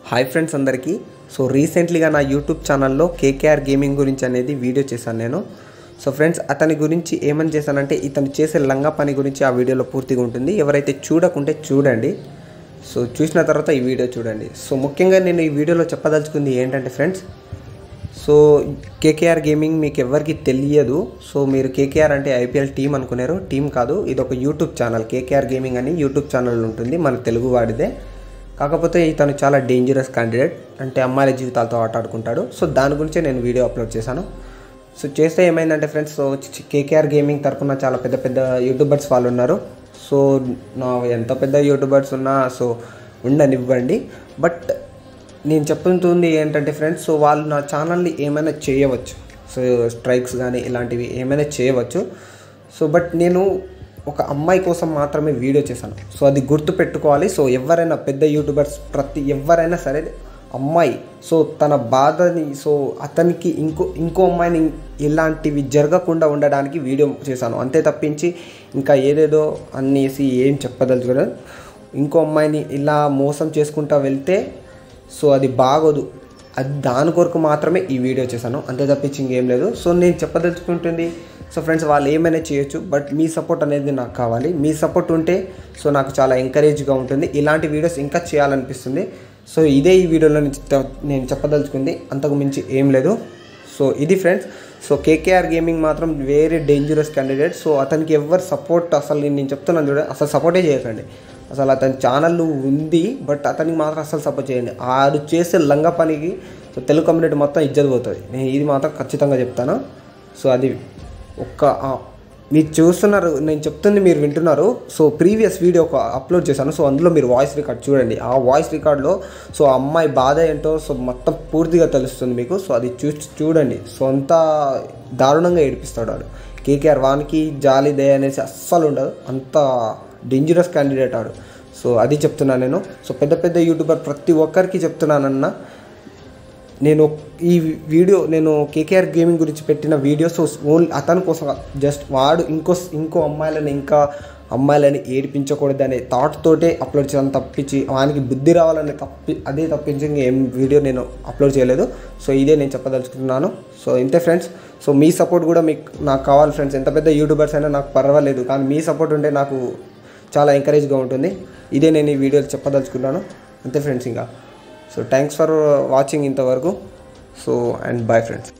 hi friends అందరికీ so రీసెంట్లీగా నా యూట్యూబ్ ఛానల్లో కేకేఆర్ గేమింగ్ గురించి అనేది వీడియో చేశాను నేను సో ఫ్రెండ్స్ అతని గురించి ఏమని చేశానంటే ఇతను చేసే లంగా పని గురించి ఆ వీడియోలో పూర్తిగా ఉంటుంది ఎవరైతే చూడకుంటే చూడండి సో చూసిన తర్వాత ఈ వీడియో చూడండి సో ముఖ్యంగా నేను ఈ వీడియోలో చెప్పదలుచుకుంది ఏంటంటే ఫ్రెండ్స్ సో కేకేఆర్ గేమింగ్ మీకు ఎవరికి తెలియదు సో మీరు కేకేఆర్ అంటే ఐపీఎల్ టీం అనుకున్నారు టీం కాదు ఇది ఒక యూట్యూబ్ ఛానల్ కేకేఆర్ గేమింగ్ అని యూట్యూబ్ ఛానల్ ఉంటుంది మన తెలుగు వాడిదే కాకపోతే ఇతను చాలా డేంజరస్ క్యాండిడేట్ అంటే అమ్మాయిల జీవితాలతో ఆట ఆడుకుంటాడు సో దాని గురించే నేను వీడియో అప్లోడ్ చేశాను సో చేస్తే ఏమైందంటే ఫ్రెండ్స్ సో కేకేఆర్ గేమింగ్ తరఫున చాలా పెద్ద పెద్ద యూట్యూబర్స్ వాళ్ళు ఉన్నారు సో నా ఎంత పెద్ద యూట్యూబర్స్ ఉన్నా సో ఉండనివ్వండి బట్ నేను చెప్తుంది ఏంటంటే ఫ్రెండ్స్ సో వాళ్ళు నా ఛానల్ని ఏమైనా చేయవచ్చు సో స్ట్రైక్స్ కానీ ఇలాంటివి ఏమైనా చేయవచ్చు సో బట్ నేను ఒక అమ్మాయి కోసం మాత్రమే వీడియో చేశాను సో అది గుర్తు పెట్టుకోవాలి సో ఎవరైనా పెద్ద యూట్యూబర్స్ ప్రతి ఎవరైనా సరే అమ్మాయి సో తన బాధని సో అతనికి ఇంకో ఇంకో అమ్మాయిని ఇలాంటివి జరగకుండా ఉండడానికి వీడియో చేశాను అంతే తప్పించి ఇంకా ఏదేదో అనేసి ఏం చెప్పదలుచుకోలేదు ఇంకో అమ్మాయిని ఇలా మోసం చేసుకుంటా వెళ్తే సో అది బాగోదు అది దాని కొరకు మాత్రమే ఈ వీడియో చేశాను అంతే తప్పించి ఇంకేం లేదు సో నేను చెప్పదలుచుకుంటుంది సో ఫ్రెండ్స్ వాళ్ళు ఏమైనా చేయొచ్చు బట్ మీ సపోర్ట్ అనేది నాకు కావాలి మీ సపోర్ట్ ఉంటే సో నాకు చాలా ఎంకరేజ్గా ఉంటుంది ఇలాంటి వీడియోస్ ఇంకా చేయాలనిపిస్తుంది సో ఇదే ఈ వీడియోలో నేను చెప్- నేను చెప్పదలుచుకుంది అంతకు మించి ఏం లేదు సో ఇది ఫ్రెండ్స్ సో కేకేఆర్ గేమింగ్ మాత్రం వేరే డేంజరస్ క్యాండిడేట్ సో అతనికి ఎవరు సపోర్ట్ అసలు నేను చెప్తున్నాను చూడండి అసలు సపోర్టే చేయకండి అసలు అతని ఛానల్ ఉంది బట్ అతనికి మాత్రం అసలు సపోర్ట్ చేయండి ఆడు చేసే లంగ పనికి సో తెలుగు కమ్యూనిటీ మొత్తం ఇజ్జత్ పోతుంది నేను ఇది మాత్రం ఖచ్చితంగా చెప్తాను సో అది ఒక్క ఆ, మీరు చూస్తున్నారు నేను చెప్తుంది మీరు వింటున్నారు సో ప్రీవియస్ వీడియో ఒక అప్లోడ్ చేశాను సో అందులో మీరు వాయిస్ రికార్డ్ చూడండి ఆ వాయిస్ రికార్డ్లో సో ఆ అమ్మాయి బాధ ఏంటో సో మొత్తం పూర్తిగా తెలుస్తుంది మీకు సో అది చూ చూడండి సో అంత దారుణంగా ఏడిపిస్తాడు వాడు కేకేఆర్ వానికి జాలి దయ అనేసి అస్సలు ఉండదు అంత డేంజరస్ క్యాండిడేట్ ఆడు సో అది చెప్తున్నాను నేను సో పెద్ద పెద్ద యూట్యూబర్ ప్రతి ఒక్కరికి చెప్తున్నానన్న నేను ఈ వీడియో నేను కేకేఆర్ గేమింగ్ గురించి పెట్టిన వీడియోస్ ఓన్లీ అతని కోసం జస్ట్ వాడు ఇంకో ఇంకో అమ్మాయిలని ఇంకా అమ్మాయిలని ఏడిపించకూడదు అనే థాట్ తోటే అప్లోడ్ చేయాలని తప్పించి వానికి బుద్ధి రావాలని తప్పి అదే తప్పించి ఏం వీడియో నేను అప్లోడ్ చేయలేదు సో ఇదే నేను చెప్పదలుచుకుంటున్నాను సో ఇంతే ఫ్రెండ్స్ సో మీ సపోర్ట్ కూడా మీకు నాకు కావాలి ఫ్రెండ్స్ ఎంత పెద్ద యూట్యూబర్స్ అయినా నాకు పర్వాలేదు కానీ మీ సపోర్ట్ ఉంటే నాకు చాలా ఎంకరేజ్గా ఉంటుంది ఇదే నేను ఈ వీడియో చెప్పదలుచుకున్నాను అంతే ఫ్రెండ్స్ ఇంకా సో థ్యాంక్స్ ఫర్ వాచింగ్ ఇంతవరకు సో అండ్ బాయ్ ఫ్రెండ్స్